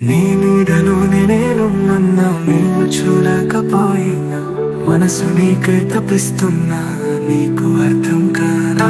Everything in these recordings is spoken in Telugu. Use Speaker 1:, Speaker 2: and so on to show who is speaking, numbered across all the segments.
Speaker 1: నీ నీడలోనే నేనున్నా నీవు చూడకపోయినా మనసు నీకై తప్పిస్తున్నా నీకు అర్థం కానా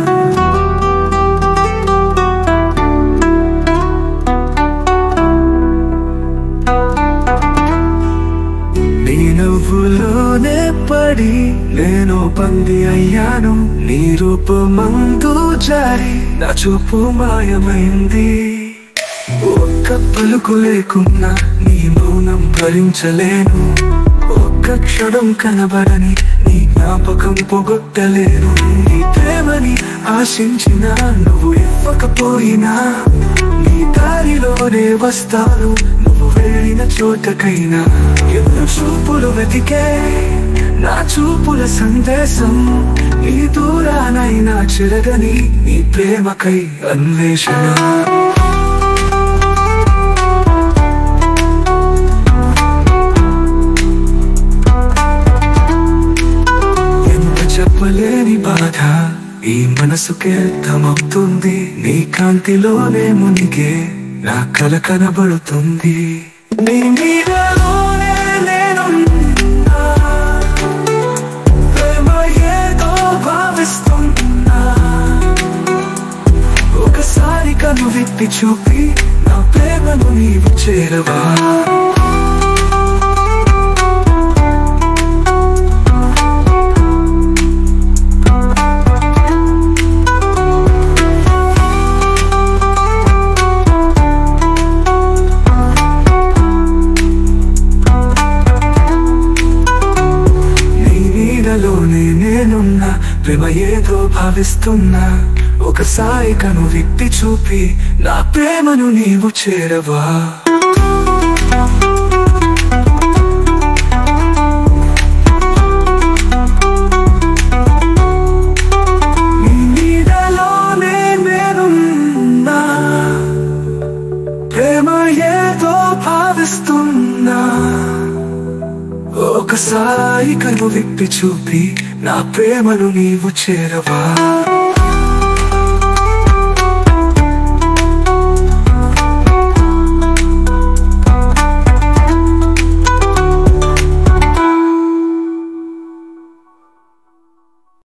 Speaker 1: నీ నవ్వులోనే పడి నేను పంది అయ్యాను నీ రూపమందు జారి నా చూపు మాయమైంది ఒక్క పలుకు లేకున్నా నీ మౌనం భరించలేను ఒక్క క్షణం కనబడని నీ జ్ఞాపకం పొగొట్టలేను నీ ప్రేమని ఆశించిన నువ్వు ఇవ్వకపోయినా నీ దారిలోనే వస్తాను నువ్వు వెళ్ళిన చోటకైనా ఎన్నో చూపులు వెతికే నా చూపుల సందేశం నీ దూరానైనా చెరగని నీ ప్రేమకై అన్వేషణ ఎంత చెప్పలేని బాధ ఈ మనసుకే అర్థమవుతుంది నీ కాంతిలోనే మునిగే నా కల కనబడుతుంది నీ నీడలోనే నేనున్నా. ప్రేమ ఏదో భావిస్తున్నా. ఒకసారి కను విప్పి చూపి నా ప్రేమను నీవు చేరవా నీ నీడలోనే నేనున్నా ప్రేమ ఏదో భావిస్తున్నా ఒకసారి కను విప్పి చూపి నా ప్రేమను నీవు చేరవా నీ నీడలోనే నేనున్నా ప్రేమ ఏదో భావిస్తున్నా ఒకసారి కను విప్పి చూపి నా ప్రేమను నీవు చేరవా